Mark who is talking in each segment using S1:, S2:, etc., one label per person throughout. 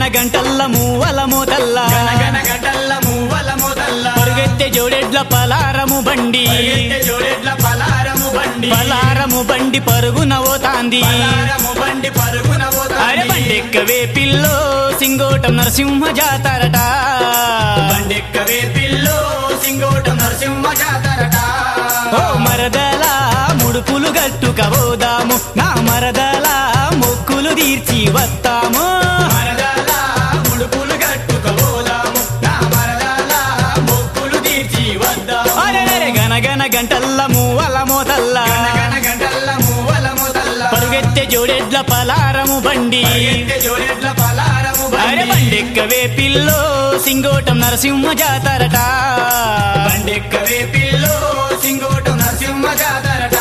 S1: గంటల్ల మూవల మోతల్ల
S2: గనగన గంటల్ల మూవల మొదల్ల
S1: పరుగెత్తే జోడెడ్ల పలారము బండి
S2: పరిగెత్తే జోడెడ్ల పలారము బండి
S1: పలారము బండి పరుగున పోతాంది
S2: పలారము బండి పరుగున
S1: అరే
S2: పోతాంది
S1: బండెక్కవే పిల్లో సింగోటం నరసింహ జాతరట
S2: బండెక్కవే పిల్లో సింగోటం నరసింహ జాతరట
S1: ఓ మరదల ముడుపులు గట్టుక పోదాము నా మరదల మొక్కులు తీర్చి వస్తాము
S2: మరదల ముడుపులు కట్టుకోదాము నా మరదల మొక్కులు తీర్చి వద్దాము
S1: అరే అరే గనగన గంటల్ల మూవల మోతల్ల
S2: గనగన గంటల్ల మూవల మొదల్ల
S1: పరుగెత్తే జోడెడ్ల పలారము బండి
S2: పరిగెత్తే జోడెడ్ల పలారము
S1: అరే
S2: బండి
S1: బండెక్కవే పిల్లో సింగోటం నరసింహ జాతరట
S2: బండెక్కవే పిల్లో సింగోటం నరసింహ జాతరట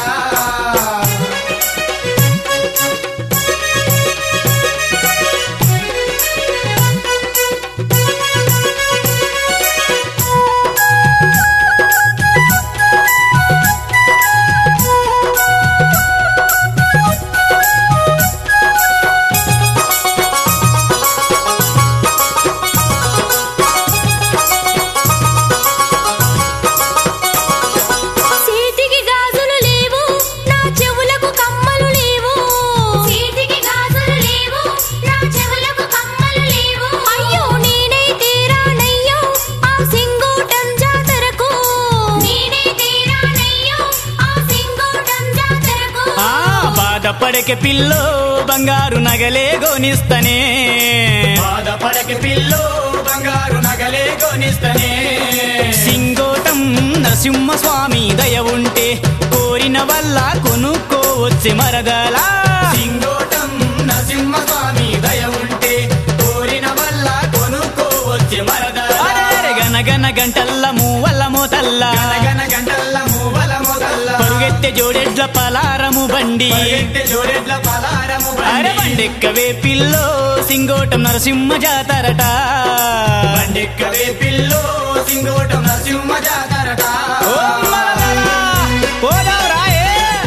S3: చేతికి గాజులు లేవు నా చెవులకు కమ్మలు లేవు చేతికి గాజులు లేవు నా చెవులకు కమ్మలు లేవు అయ్యో నేనే తీరానయ్యో ఆ సింగోటం జాతరకు నేనే తీరానయ్యో ఆ సింగోటం జాతరకు
S1: ఆ బాధపడకే పిల్లో బంగారు నగలే గోనిస్తనే
S2: బాధపడక పిల్లో బంగారు నగలే కొనిస్తనే
S1: సింగోటం నరసింహ స్వామి దయ ఉంటే కోరిన వల్ల కొనుక్కోవచ్చి మరదలా
S2: సింగోటం నరసింహ స్వామి దయ ఉంటే కోరిన వల్ల కొనుక్కోవచ్చు మరదల
S1: అరే గనగన గంటల్ల మూవల్ల మోతల్ల
S2: గనగన గంటల్ల మూవల మొదల్ల
S1: పరుగెత్తే జోడెడ్ల పలారము బండి
S2: పరిగెత్తే జోడెడ్ల పలారము
S1: అరే
S2: బండి
S1: బండెక్కవే పిల్లో సింగోటం నరసింహ జాతరట
S2: బండెక్కవే పిల్లో సింగోటం నరసింహ జాతరట
S1: ఓ మరదలా, పోదాం రాయే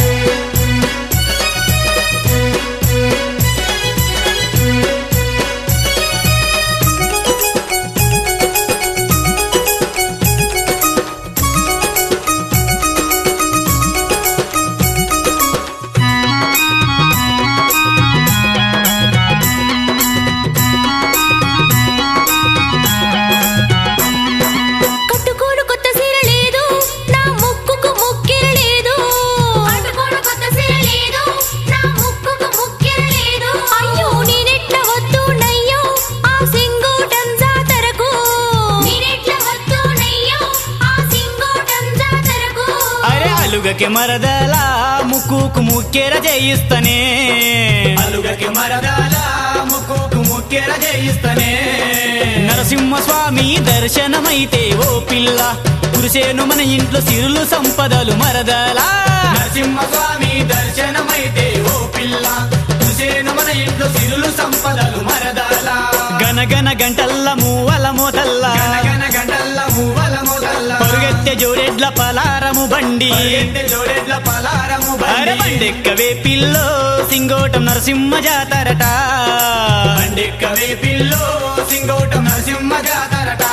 S3: కట్టుకోను కొత్త సీర లేదు నా ముక్కుకు ముక్కెర లేదు కట్టుకోను కొత్త సీర లేదు నా ముక్కుకు ముక్కెర లేదు అయ్యో నేనెట్ల వద్దునయ్యో ఆ సింగోటం జాతరకు నేనెట్ల వద్దునయ్యో ఆ సింగోటం జాతరకు
S1: అరే అలుగకి మరదలా ముక్కుకు ముక్కెర చేయిస్తనే
S2: అలుగకి మరదాల ముక్కుకు ముక్కెర చేయిస్తనే
S1: నరసింహ స్వామి దర్శనమైతే ఓ పిల్ల కురిసేను మన ఇంట్లో సిరులు సంపదలు మరదలా
S2: నరసింహ స్వామి దర్శనమైతే ఓ పిల్ల చూసేను మన ఇంట్లో సిరులు సంపదలు మరదాల
S1: గనగన గంటల్ల మూవల మోతల్ల
S2: గనగన గంటల్ల మూవల మొదల్ల
S1: పరుగెత్తే జోడెడ్ల పలారము బండి
S2: పరిగెత్తే జోడెడ్ల పలారము
S1: అరే
S2: బండి
S1: బండెక్కవే పిల్లో సింగోటం నరసింహ జాతరట
S2: బండెక్కవే పిల్లో సింగోటం నరసింహ జాతరట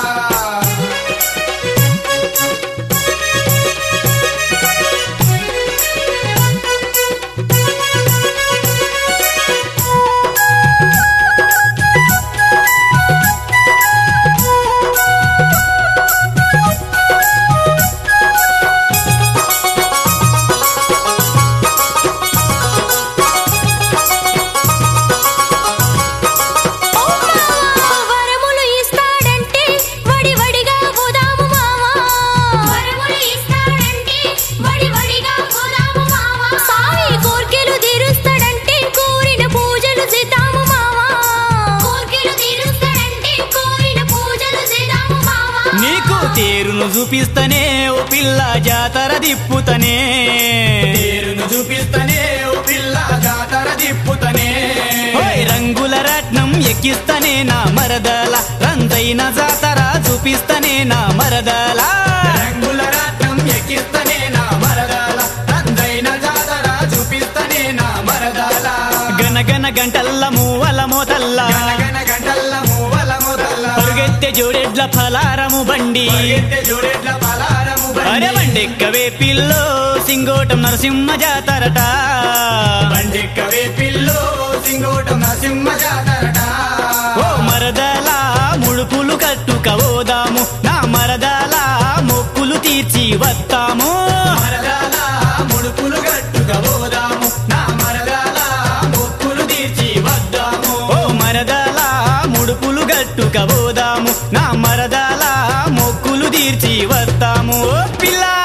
S3: వరములు ఇస్తాడంటే వడి వడిగా పోదాము మావా వరములు ఇస్తాడంటే వడి వడిగా పోదాము మావా సామి కోర్కెలు తీరుస్తాడంటే కోరిన పూజలు చేద్దాము మావా కోర్కెలు తీరుస్తాడంటే కోరిన పూజలు చేద్దాము మావా
S1: నీకు తేరును చూపిస్తనే ఓ పిల్ల జాతర దిప్పుతనే
S2: పేరును చూపిస్తనే ఓ పిల్ల జాతర దిప్పుతనే
S1: ఓయ్ రంగుల రత్నం ఎక్కిస్తనే నా మరదల రంజైన జాతర చూపిస్తనే నా మరదల
S2: రంగుల రత్నం ఎక్కిస్తనే నా మరదాల రందైన జాతర చూపిస్తనే నా మరదాల
S1: గనగన గంటల్ల మూవల మోతల్ల
S2: గనగన గంటల్ల
S1: జోడెడ్ల ఫలారము బండి
S2: పరిగెత్తే జోడెడ్ల పలారము
S1: అరే
S2: బండి
S1: బండెక్కవే పిల్లో సింగోటం నరసింహ జాతరట
S2: బండెక్కవే పిల్లో సింగోటం నరసింహ జాతరట
S1: ఓ మరదల ముడుపులు కట్టుక ఓదాము నా మరదల మొక్కులు తీర్చి వస్తాము
S2: మరదాల ముడుపులు గట్టుగా పోదాము నా మరదాల మొక్కులు తీర్చి వద్దాము
S1: ఓ మరదల ముడుపులు గట్టుక ఓదాము నా మరదల మొక్కులు తీర్చి వస్తాము ఓ పిల్ల